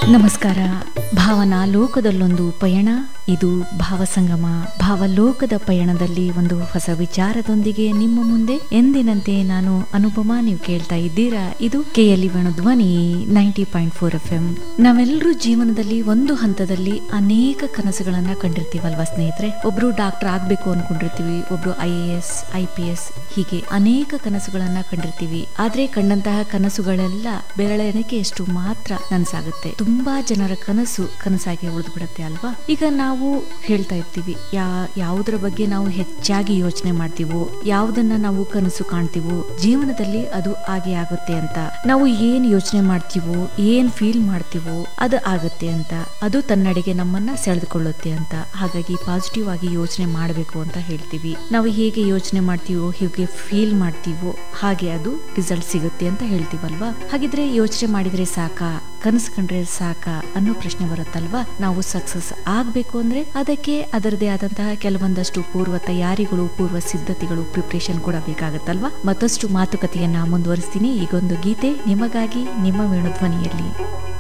ನಮಸ್ಕಾರ ಭಾವನಾ ಲೋಕದಲ್ಲೊಂದು ಪಯಣ ಇದು ಭಾವಸಂಗಮ ಭಾವಲೋಕದ ಪಯಣದಲ್ಲಿ ಒಂದು ಹೊಸ ವಿಚಾರದೊಂದಿಗೆ ನಿಮ್ಮ ಮುಂದೆ ಎಂದಿನಂತೆ ನಾನು ಅನುಪಮ ನೀವು ಕೇಳ್ತಾ ಇದ್ದೀರಾ ಇದು KLE Venu Dhwani ninety point four FM ಎಂ ನಾವೆಲ್ಲರೂ ಜೀವನದಲ್ಲಿ ಒಂದು ಹಂತದಲ್ಲಿ ಅನೇಕ ಕನಸುಗಳನ್ನ ಕಂಡಿರ್ತೀವಲ್ವಾ ಸ್ನೇಹಿತರೆ ಒಬ್ರು ಡಾಕ್ಟರ್ ಆಗ್ಬೇಕು ಅನ್ಕೊಂಡಿರ್ತೀವಿ ಒಬ್ರು I A S I P S ಹೀಗೆ ಅನೇಕ ಕನಸುಗಳನ್ನ ಕಂಡಿರ್ತೀವಿ ಆದ್ರೆ ಕಂಡಂತಹ ಕನಸುಗಳೆಲ್ಲ ಬೆರಳೆಣಿಕೆಯಷ್ಟು ಮಾತ್ರ ನನ್ಸಾಗುತ್ತೆ ತುಂಬಾ ಜನರ ಕನಸು ಕನಸಾಗಿ ಉಳಿದು ಬಿಡುತ್ತೆ ಅಲ್ವಾ ಈಗ ನಾವು ಹೇಳ್ತಾ ಇರ್ತೀವಿ ಯಾ ಯಾವುದರ ಬಗ್ಗೆ ನಾವು ಹೆಚ್ಚಾಗಿ ಯೋಚನೆ ಮಾಡ್ತೀವೋ ಯಾವುದನ್ನ ನಾವು ಕನಸು ಕಾಣ್ತೀವೋ ಜೀವನದಲ್ಲಿ ಅದು ಹಾಗೆ ಆಗುತ್ತೆ ಅಂತ ನಾವು ಏನ್ ಯೋಚನೆ ಮಾಡ್ತೀವೋ ಏನ್ ಫೀಲ್ ಮಾಡ್ತೀವೋ ಅದು ಆಗುತ್ತೆ ಅಂತ ಅದು ತನ್ನಡೆಗೆ ನಮ್ಮನ್ನ ಸೆಳೆದುಕೊಳ್ಳುತ್ತೆ ಅಂತ ಹಾಗಾಗಿ ಪಾಸಿಟಿವ್ ಆಗಿ ಯೋಚನೆ ಮಾಡಬೇಕು ಅಂತ ಹೇಳ್ತೀವಿ ನಾವು ಹೇಗೆ ಯೋಚನೆ ಮಾಡ್ತೀವೋ ಹೇಗೆ ಫೀಲ್ ಮಾಡ್ತೀವೋ ಹಾಗೆ ಅದು ರಿಸಲ್ಟ್ ಸಿಗುತ್ತೆ ಅಂತ ಹೇಳ್ತೀವಲ್ವಾ ಹಾಗಿದ್ರೆ ಯೋಚನೆ ಮಾಡಿದ್ರೆ ಸಾಕಾ ಕನಸು ಕಂಡ್ರೆ ಸಾಕಾ ಅನ್ನೋ ಪ್ರಶ್ನೆ ಬರುತ್ತಲ್ವಾ ನಾವು ಸಕ್ಸಸ್ ಆಗ್ಬೇಕು ಅಂದ್ರೆ ಅದಕ್ಕೆ ಅದರದೇ ಆದಂತಹ ಕೆಲವೊಂದಷ್ಟು ಪೂರ್ವ ತಯಾರಿಗಳು ಪೂರ್ವ ಸಿದ್ಧತೆಗಳು ಪ್ರಿಪ್ರೇಷನ್ ಕೂಡ ಬೇಕಾಗತ್ತಲ್ವಾ ಮತ್ತಷ್ಟು ಮಾತುಕತೆಯನ್ನ ಮುಂದುವರಿಸ್ತೀನಿ ಈಗೊಂದು ಗೀತೆ ನಿಮಗಾಗಿ ನಿಮ್ಮ ವೇಣುಧ್ವನಿಯಲ್ಲಿ